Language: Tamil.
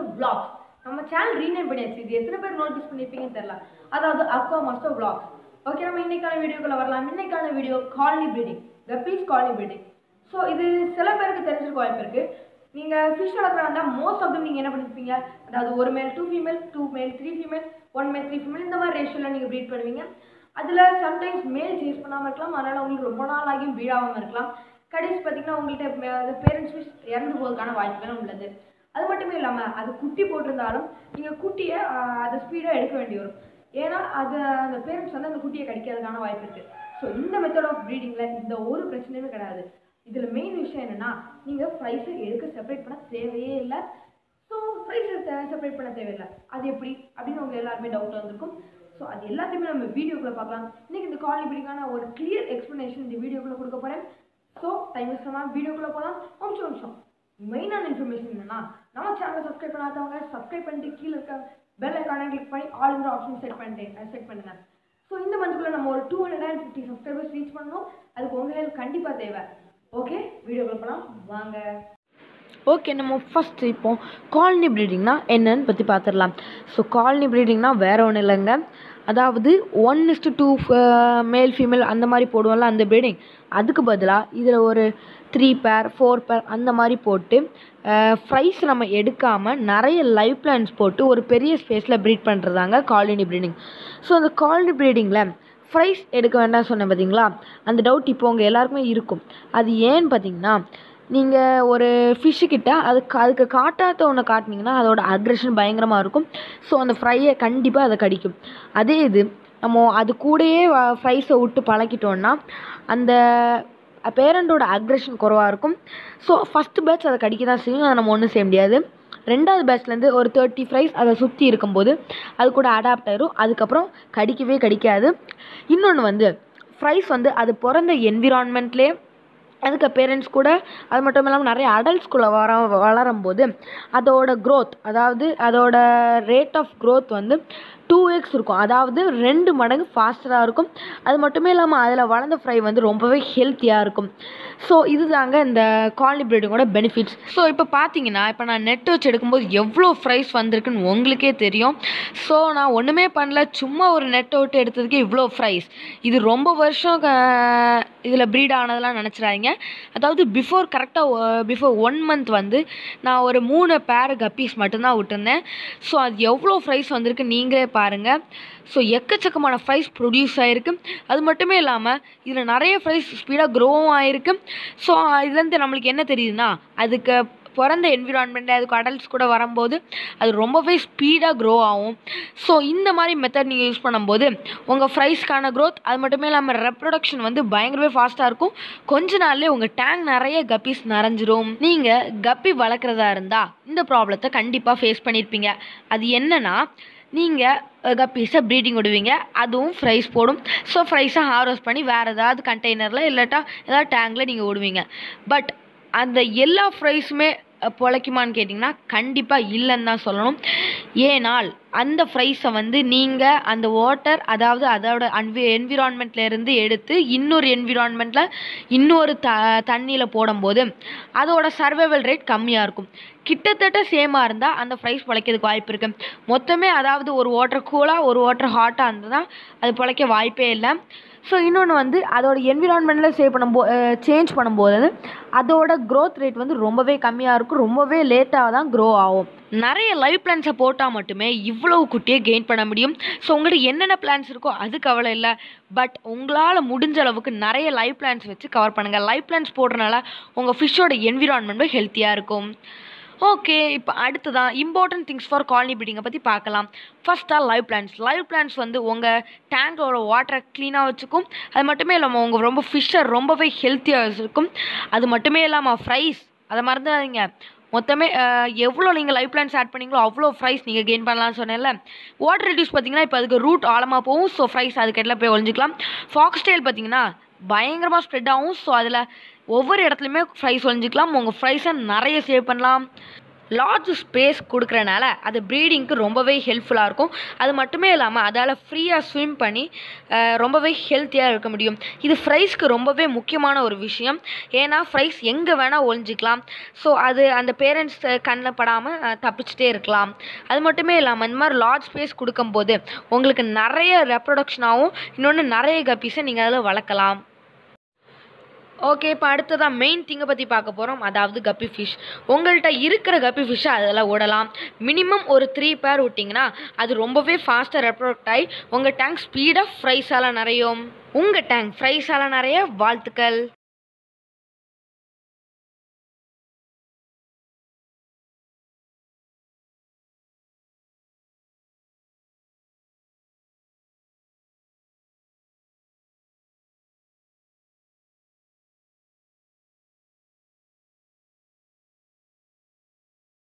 vlogs நம்ம சேனல் ரீநேம் பண்ணியாச்சு இது எத்தனை பேர் நோட்டீஸ் பண்ணியிருப்பீங்கன்னு தெரியல அதாவது அக்வா மாஸ்டர் vlogs ஓகே நம்ம இன்னைக்கான வீடியோக்குள்ள வரலாம் இன்னைக்கான video colony breeding guppies colony breeding so இது சில பேருக்கு தெரிஞ்சிருக்க வாய்ப்பு இருக்கு நீங்க ஃபிஷ் வளர்க்குறாங்க மோஸ்ட் ஆஃப் தம் நீங்க என்ன பண்ணிருப்பீங்க அதாவது ஒரு male two female two male three female one male three female இந்த மாதிரி ரேஷியோல நீங்க ப்ரீட் பண்ணுவீங்க அதுல சம்டைம்ஸ் மேல் சேஸ் பண்ணாம இருக்கலாம் அதனால உங்களுக்கு ரொம்ப நாள் ஆகியும் வீடாகாம இருக்கலாம் கடைசி பார்த்தீங்கன்னா உங்கள்கிட்ட பேரண்ட்ஸ் ஃபிஷ் இறந்து போவதற்கான வாய்ப்புகளும் உள்ளது அது மட்டுமே இல்லாமல் அது குட்டி போட்டிருந்தாலும் நீங்கள் குட்டியை ஆஹ், அதை ஸ்பீடாக எடுக்க வேண்டி வரும் ஏன்னா அது அந்த பேரண்ட்ஸ் வந்து அந்த குட்டியை கடிக்கிறதுக்கான வாய்ப்பு இருக்குது ஸோ இந்த மெத்தட் ஆஃப் ப்ரீடிங்கில் இந்த ஒரு பிரச்சனையுமே கிடையாது இதில் மெயின் விஷயம் என்னென்னா நீங்கள் ப்ரைஸை எடுக்க செப்பரேட் பண்ண தேவையே இல்லை ஸோ ப்ரைஸை செப்பரேட் பண்ண தேவையில்லை அது எப்படி அப்படின்னு உங்க எல்லாருமே டவுட் வந்திருக்கும் ஸோ அது எல்லாத்தையுமே நம்ம வீடியோக்குள்ளே பார்க்கலாம் இன்னைக்கு இந்த காலனி ப்ரீடிங்கான ஒரு கிளியர் எக்ஸ்ப்ளனேஷன் இந்த வீடியோக்குள்ளே கொடுக்க போகிறேன் ஸோ டைம் வேஸ்ட் பண்ணாமல் வீடியோக்குள்ளே போகலாம் நிமிஷம் நிமிஷம் மெயினான இன்ஃபர்மேஷன் என்னன்னா நம்ம சேனலை சப்ஸ்கிரைப் பண்ணாதவங்க சப்ஸ்கிரைப் பண்ணிட்டு கீழே இருக்க பெல் ஐக்கானை கிளிக் பண்ணி ஆல்ங்கிற ஆப்ஷன் செட் பண்ணிட்டு செட் பண்ணுங்க ஸோ இந்த மந்த்துக்குள்ள நம்ம ஒரு two hundred and fifty subscribers reach பண்ணணும் அதுக்கு உங்க ஹெல்ப் கண்டிப்பாக தேவை ஓகே வீடியோக்குள்ள போகலாம் வாங்க ஓகே நம்ம ஃபஸ்ட் இப்போ காலனி ப்ரீடிங்னா என்னன்னு பற்றி பார்த்துடலாம் ஸோ காலனி ப்ரீடிங்னா வேற ஒன்றும் இல்லைங்க அதாவது one is to two male female அந்த மாதிரி போடுவோம்ல அந்த ப்ரீடிங் அதுக்கு பதிலாக இதில் ஒரு த்ரீ பேர் ஃபோர் பேர் அந்த மாதிரி போட்டு ஃப்ரைஸ் நம்ம எடுக்காமல் நிறைய லைவ் பிளான்ஸ் போட்டு ஒரு பெரிய ஸ்பேஸில் ப்ரீட் பண்ணுறதாங்க காலனி ப்ரீடிங் ஸோ அந்த காலனி ப்ரீடிங்கில் ஃப்ரைஸ் எடுக்க வேண்டாம் சொன்னேன் பார்த்தீங்களா அந்த டவுட் இப்போ உங்கள் எல்லாருக்குமே இருக்கும் அது ஏன்னு பார்த்தீங்கன்னா நீங்கள் ஒரு ஃபிஷ்ஷு கிட்ட அதுக்கு அதுக்கு காட்டாத ஒன்று காட்டினீங்கன்னா அதோட அக்ரெஷன் பயங்கரமாக இருக்கும் ஸோ அந்த ஃப்ரையை கண்டிப்பாக அதை கடிக்கும் அதே இது நம்ம அது கூடயே ஃப்ரைஸை விட்டு பழக்கிட்டோன்னா அந்த பேரண்டோட அக்ரெஷன் குறவாக இருக்கும் ஸோ ஃபஸ்ட்டு பேட்ச் அதை கடிக்க தான் செய்யும் அதை நம்ம ஒன்றும் செய்ய முடியாது ரெண்டாவது பேட்ச்லேருந்து ஒரு தேர்ட்டி ஃப்ரைஸ் அதை சுற்றி இருக்கும்போது அது கூட அடாப்ட் ஆயிரும் அதுக்கப்புறம் கடிக்கவே கடிக்காது இன்னொன்று வந்து ஃப்ரைஸ் வந்து அது பிறந்த என்விரான்மெண்ட்லேயே அதுக்கு பேரண்ட்ஸ் கூட அது மட்டும் இல்லாமல் நிறைய அடல்ட்ஸ்குள்ளே வர வளரும்போது அதோட க்ரோத் அதாவது அதோட ரேட் ஆஃப் க்ரோத் வந்து டூ எக்ஸ் இருக்கும் அதாவது ரெண்டு மடங்கு ஃபாஸ்டராக இருக்கும் அது மட்டுமே இல்லாமல் அதில் வளர்ந்த ஃப்ரை வந்து ரொம்பவே ஹெல்த்தியாக இருக்கும் ஸோ இதுதாங்க இந்த காலனி ப்ரீடிங்கோட பெனிஃபிட்ஸ் ஸோ இப்போ பார்த்தீங்கன்னா இப்போ நான் நெட் வச்சு எடுக்கும்போது எவ்வளோ ஃப்ரைஸ் வந்திருக்குன்னு உங்களுக்கே தெரியும் ஸோ நான் ஒன்றுமே பண்ணல சும்மா ஒரு நெட்டை விட்டு எடுத்ததுக்கே இவ்வளோ ஃப்ரைஸ் இது ரொம்ப வருஷம் இதில் ப்ரீட் ஆனதெல்லாம் நினச்சிடாதீங்க அதாவது பிஃபோர் கரெக்டாக பிஃபோர் ஒன் மந்த் வந்து நான் ஒரு மூணு பேர் கப்பீஸ் மட்டும்தான் விட்டுருந்தேன் ஸோ அது எவ்வளோ ஃப்ரைஸ் வந்திருக்கு நீங்களே பாருங்கள் ஸோ எக்கச்சக்கமான ஃப்ரைஸ் ப்ரொடியூஸ் ஆகிருக்கு அது மட்டுமே இல்லாமல் இதில் நிறைய ஃப்ரைஸ் ஸ்பீடாக க்ரோவும் ஆகிருக்கு ஸோ இதுலேருந்து நம்மளுக்கு என்ன தெரியுதுன்னா அதுக்கு பிறந்த என்விரான்மெண்ட்டில் அதுக்கு அடல்ட்ஸ் கூட வரும்போது அது ரொம்பவே ஸ்பீடாக க்ரோ ஆகும் ஸோ இந்த மாதிரி மெத்தட் நீங்கள் யூஸ் பண்ணும்போது உங்கள் ஃப்ரைஸ்க்கான க்ரோத் அது மட்டுமே இல்லாமல் ரெப்ரொடக்ஷன் வந்து பயங்கரவே ஃபாஸ்ட்டாக இருக்கும் கொஞ்ச நாள்லேயே உங்கள் டேங்க் நிறைய கப்பீஸ் நிறைஞ்சிரும் நீங்கள் கப்பி வளர்க்குறதா இருந்தால் இந்த ப்ராப்ளத்தை கண்டிப்பாக ஃபேஸ் பண்ணியிருப்பீங்க அது என்னன்னா நீங்கள் கப்பீஸை ப்ரீடிங் விடுவீங்க அதுவும் ஃப்ரைஸ் போடும் ஸோ ஃப்ரைஸை ஹார்வெஸ்ட் பண்ணி வேறு ஏதாவது கண்டெய்னரில் இல்லாட்டா ஏதாவது டேங்கில் நீங்கள் விடுவீங்க பட் அந்த எல்லா ஃப்ரைஸுமே பொழைக்குமான்னு கேட்டிங்கன்னா கண்டிப்பாக இல்லைன்னு தான் சொல்லணும் ஏனால் அந்த ஃப்ரைஸை வந்து நீங்கள் அந்த வாட்டர் அதாவது அதோட அன்வி என்விரான்மெண்ட்லேருந்து எடுத்து இன்னொரு என்விரான்மெண்ட்டில் இன்னொரு த தண்ணியில் போடும்போது அதோட சர்வைவல் ரேட் கம்மியாக இருக்கும் கிட்டத்தட்ட சேமாக இருந்தால் அந்த ஃப்ரைஸ் பிழைக்கிறதுக்கு வாய்ப்பு இருக்குது மொத்தமே அதாவது ஒரு வாட்டர் கூலாக ஒரு வாட்டர் ஹாட்டாக இருந்ததுன்னா அது பிழைக்க வாய்ப்பே இல்லை ஸோ இன்னொன்று வந்து அதோட என்விரான்மெண்ட்டில் சேவ் பண்ணும்போ சேஞ்ச் பண்ணும்போது அதோட க்ரோத் ரேட் வந்து ரொம்பவே கம்மியாக இருக்கும் ரொம்பவே லேட்டாக தான் க்ரோ ஆகும் நிறைய லைவ் பிளான்ஸை போட்டால் மட்டுமே இவ்வளவு குட்டியை கெயின் பண்ண முடியும் ஸோ உங்கள்கிட்ட என்னென்ன பிளான்ஸ் இருக்கோ அது கவலை இல்லை பட் உங்களால் முடிஞ்ச அளவுக்கு நிறைய லைவ் பிளான்ஸ் வச்சு கவர் பண்ணுங்கள் லைவ் பிளான்ஸ் போடுறனால உங்கள் ஃபிஷ்ஷோட என்விரான்மெண்ட்டும் ஹெல்த்தியாக இருக்கும் ஓகே இப்போ அடுத்ததான் இம்பார்ட்டன்ட் திங்ஸ் ஃபார் காலனி ப்ரீடிங்கை பற்றி பார்க்கலாம் ஃபஸ்ட்டாக லைவ் பிளான்ஸ் லைவ் பிளான்ஸ் வந்து உங்கள் டேங்கோட வாட்டரை க்ளீனாக வச்சுக்கும் அது மட்டுமே இல்லாமல் உங்கள் ரொம்ப ஃபிஷ்ஷை ரொம்பவே ஹெல்த்தியாக வச்சுருக்கும் அது மட்டுமே இல்லாமல் ஃப்ரைஸ் அதை மறந்துடாதீங்க மொத்தமே அஹ், எவ்வளோ நீங்கள் லைஃப் பிளான்ஸ் ஆட் பண்ணீங்களோ அவ்வளோ ஃப்ரைஸ் நீங்கள் கெயின் பண்ணலாம்னு சொன்னேன்ல வாட்டர் ரெடியூஸ் பார்த்தீங்கன்னா இப்போ அதுக்கு ரூட் ஆழமாக போகும் ஸோ ஃப்ரைஸ் அதுக்கு எல்லாம் போய் ஒழிஞ்சிக்கலாம் ஃபாக்ஸ் டெயில் பார்த்தீங்கன்னா பயங்கரமாக ஸ்ப்ரெட் ஆகும் ஸோ அதில் ஒவ்வொரு இடத்துலையுமே ஃப்ரைஸ் ஒழிஞ்சிக்கலாம் உங்கள் ஃப்ரைஸை நிறைய சேவ் பண்ணலாம் லார்ஜ் ஸ்பேஸ் கொடுக்குறனால அது ப்ரீடிங்க்கு ரொம்பவே ஹெல்ப்ஃபுல்லாக இருக்கும் அது மட்டுமே இல்லாமல் அதால் ஃப்ரீயாக ஸ்விம் பண்ணி அஹ், ரொம்பவே ஹெல்த்தியாக இருக்க முடியும் இது ஃப்ரைஸ்க்கு ரொம்பவே முக்கியமான ஒரு விஷயம் ஏன்னா ஃப்ரைஸ் எங்கே வேணால் ஒழிஞ்சிக்கலாம் ஸோ அது அந்த பேரண்ட்ஸ் கண்ணில் படாமல் தப்பிச்சிட்டே இருக்கலாம் அது மட்டுமே இல்லாமல் இந்த மாதிரி லார்ஜ் ஸ்பேஸ் கொடுக்கும்போது உங்களுக்கு நிறைய ரெப்ரொடக்ஷனாகவும் இன்னொன்று நிறைய கப்பீஸை நீங்கள் அதில் வளர்க்கலாம் ஓகே இப்போ அடுத்ததாக மெயின் திங்கை பற்றி பார்க்க போகிறோம் அதாவது கப்பி ஃபிஷ் உங்கள்கிட்ட இருக்கிற கப்பி ஃபிஷ்ஷை அதில் விடலாம் மினிமம் ஒரு த்ரீ பேர் விட்டிங்கன்னா அது ரொம்பவே ஃபாஸ்ட்டாக ரெப்ரொடக்ட் ஆகி உங்கள் டேங்க் ஸ்பீடாக ஃப்ரைஸால் நிறையும் உங்கள் டேங்க் ஃப்ரைஸால் நிறைய வாழ்த்துக்கள்